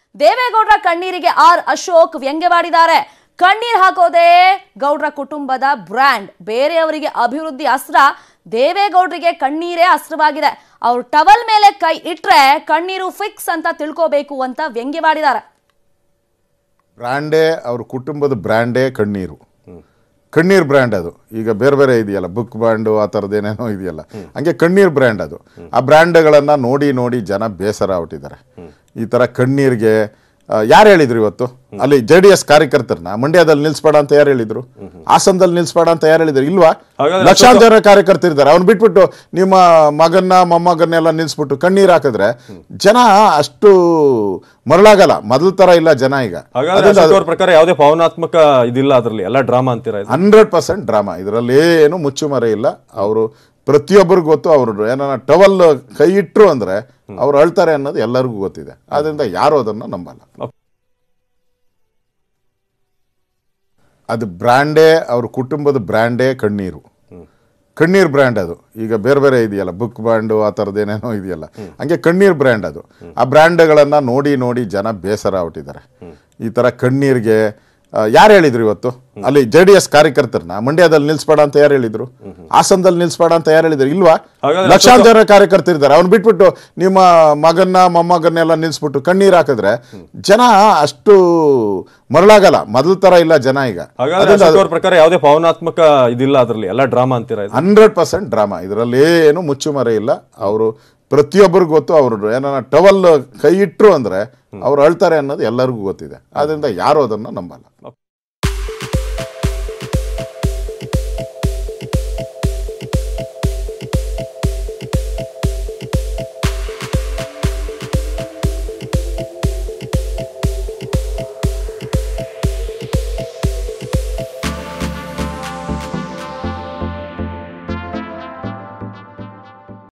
ದೇವೇಗೌಡರ ಕಣ್ಣೀರಿಗೆ ಆರ್ ಅಶೋಕ್ ವ್ಯಂಗ್ಯವಾಡಿದ್ದಾರೆ ಕಣ್ಣೀರ್ ಹಾಕೋದೇ ಗೌಡ್ರ ಕುಟುಂಬದ ಬ್ರ್ಯಾಂಡ್ ಬೇರೆಯವರಿಗೆ ಅಭಿವೃದ್ಧಿ ಅಸ್ತ್ರ ದೇವೇಗೌಡರಿಗೆ ಕಣ್ಣೀರೇ ಅಸ್ತ್ರವಾಗಿದೆ ಅವ್ರು ಟವಲ್ ಮೇಲೆ ಕೈ ಇಟ್ರೆ ಕಣ್ಣೀರು ಫಿಕ್ಸ್ ಅಂತ ತಿಳ್ಕೋಬೇಕು ಅಂತ ವ್ಯಂಗ್ಯವಾಡಿದ್ದಾರೆ ಬ್ರ್ಯಾಂಡೇ ಅವ್ರ ಕುಟುಂಬದ ಬ್ರ್ಯಾಂಡೇ ಕಣ್ಣೀರು ಕಣ್ಣೀರ್ ಬ್ರ್ಯಾಂಡ್ ಅದು ಈಗ ಬೇರೆ ಬೇರೆ ಇದೆಯಲ್ಲ ಬುಕ್ ಬ್ರ್ಯಾಂಡು ಆ ಥರದ್ದು ಏನೇನೋ ಇದೆಯಲ್ಲ ಹಂಗೆ ಕಣ್ಣೀರ್ ಬ್ರ್ಯಾಂಡ್ ಅದು ಆ ಬ್ರ್ಯಾಂಡ್ಗಳನ್ನು ನೋಡಿ ನೋಡಿ ಜನ ಬೇಸರ ಆಗ್ಬಿಟ್ಟಿದ್ದಾರೆ ಈ ಥರ ಕಣ್ಣೀರ್ಗೆ ಯಾರು ಹೇಳಿದ್ರು ಇವತ್ತು ಅಲ್ಲಿ ಜೆ ಡಿ ಎಸ್ ಕಾರ್ಯಕರ್ತರನ್ನ ಮಂಡ್ಯದಲ್ಲಿ ನಿಲ್ಸ್ಬೇಡ ಅಂತ ಯಾರು ಹೇಳಿದ್ರು ಹಾಸನದಲ್ಲಿ ನಿಲ್ಸ್ಬೇಡ ಅಂತ ಯಾರು ಹೇಳಿದ್ರು ಇಲ್ವಾ ಹಾಗಾದ್ರೆ ಲಕ್ಷಾಂತರ ಜನ ಕಾರ್ಯಕರ್ತರಿದ್ದಾರೆ ಅವ್ನು ಬಿಟ್ಬಿಟ್ಟು ನಿಮ್ಮ ಮಗನ್ನ ಮೊಮ್ಮಗನ್ನೆಲ್ಲ ನಿಲ್ಸ್ಬಿಟ್ಟು ಕಣ್ಣೀರ್ ಹಾಕಿದ್ರೆ ಜನ ಅಷ್ಟು ಮರಳಾಗಲ್ಲ ಮೊದಲ ತರ ಇಲ್ಲ ಜನ ಈಗ ಹಾಗಾದ್ರೆ ಅದರಿಂದ ಅಶೋಕ್ ಅವ್ರ ಪ್ರಕಾರ ಯಾವುದೇ ಭಾವನಾತ್ಮಕ ಇದಿಲ್ಲ ಅದ್ರಲ್ಲಿ ಎಲ್ಲ ಡ್ರಾಮಾ ಅಂತೀರಾ ಇದು? ಹಂಡ್ರೆಡ್ ಪರ್ಸೆಂಟ್ ಡ್ರಾಮಾ ಇದರಲ್ಲಿ ಏನು ಮುಚ್ಚುಮರೆ ಇಲ್ಲ ಅವರು ಪ್ರತಿಯೊಬ್ಬರಿಗೂ ಗೊತ್ತು ಅವರು ಏನಾರ ಟವಲ್ ಕೈ ಇಟ್ರು ಅಂದ್ರೆ ಅವ್ರು ಅಳ್ತಾರೆ ಅನ್ನೋದು ಎಲ್ಲರಿಗೂ ಗೊತ್ತಿದೆ ಆದ್ರಿಂದ ಯಾರು ಅದನ್ನ ನಂಬಲ್ಲ ಅದು ಬ್ರ್ಯಾಂಡೇ ಅವ್ರ ಕುಟುಂಬದ ಬ್ರ್ಯಾಂಡೇ ಕಣ್ಣೀರು ಕಣ್ಣೀರ್ ಬ್ರ್ಯಾಂಡ್ ಅದು ಈಗ ಬೇರೆ ಬೇರೆ ಇದೆಯಲ್ಲ ಬುಕ್ ಬ್ರ್ಯಾಂಡು ಆ ಥರದ್ದು ಏನೇನೋ ಇದೆಯಲ್ಲ ಹಂಗೆ ಕಣ್ಣೀರ್ ಬ್ರ್ಯಾಂಡ್ ಅದು ಆ ಬ್ರ್ಯಾಂಡ್ಗಳನ್ನು ನೋಡಿ ನೋಡಿ ಜನ ಬೇಸರ ಆಗ್ಬಿಟ್ಟಿದ್ದಾರೆ ಈ ಥರ ಕಣ್ಣೀರ್ಗೆ ಯಾರು ಹೇಳಿದ್ರು ಇವತ್ತು ಅಲ್ಲಿ ಜೆ ಡಿ ಎಸ್ ಕಾರ್ಯಕರ್ತರನ್ನ ಮಂಡ್ಯದಲ್ಲಿ ನಿಲ್ಸ್ಬೇಡ ಅಂತ ಯಾರು ಹೇಳಿದ್ರು ಹಾಸನದಲ್ಲಿ ನಿಲ್ಸ್ಬೇಡ ಅಂತ ಯಾರು ಹೇಳಿದ್ರು ಇಲ್ವಾ ಹಾಗಾದ್ರೆ ಲಕ್ಷಾಂತರ ಜನ ಕಾರ್ಯಕರ್ತರಿದ್ದಾರೆ ಅವ್ನು ಬಿಟ್ಬಿಟ್ಟು ನಿಮ್ಮ ಮಗನ್ನ ಮೊಮ್ಮಗನ್ನೆಲ್ಲ ನಿಲ್ಸ್ಬಿಟ್ಟು ಕಣ್ಣೀರ್ ಹಾಕಿದ್ರೆ ಜನ ಅಷ್ಟು ಮರಳಾಗಲ್ಲ ಮೊದಲ ತರ ಇಲ್ಲ ಜನ ಈಗ ಹಾಗಾದ್ರೆ ಅದರಿಂದ ಅಶೋಕ್ ಅವ್ರ ಪ್ರಕಾರ ಯಾವುದೇ ಭಾವನಾತ್ಮಕ ಇದಿಲ್ಲ ಅದ್ರಲ್ಲಿ ಎಲ್ಲ ಡ್ರಾಮಾ ಅಂತೀರಾ ಇದು? ಹಂಡ್ರೆಡ್ ಪರ್ಸೆಂಟ್ ಡ್ರಾಮಾ ಇದರಲ್ಲಿ ಏನು ಮುಚ್ಚುಮರೆ ಇಲ್ಲ ಅವರು ಪ್ರತಿಯೊಬ್ಬರಿಗೂ ಗೊತ್ತು ಅವರು ಏನಾರ ಟವಲ್ ಕೈ ಇಟ್ರು ಅಂದ್ರೆ ಅವ್ರು ಅಳ್ತಾರೆ ಅನ್ನೋದು ಎಲ್ಲರಿಗೂ ಗೊತ್ತಿದೆ ಆದ್ರಿಂದ ಯಾರು ಅದನ್ನ ನಂಬಲ್ಲ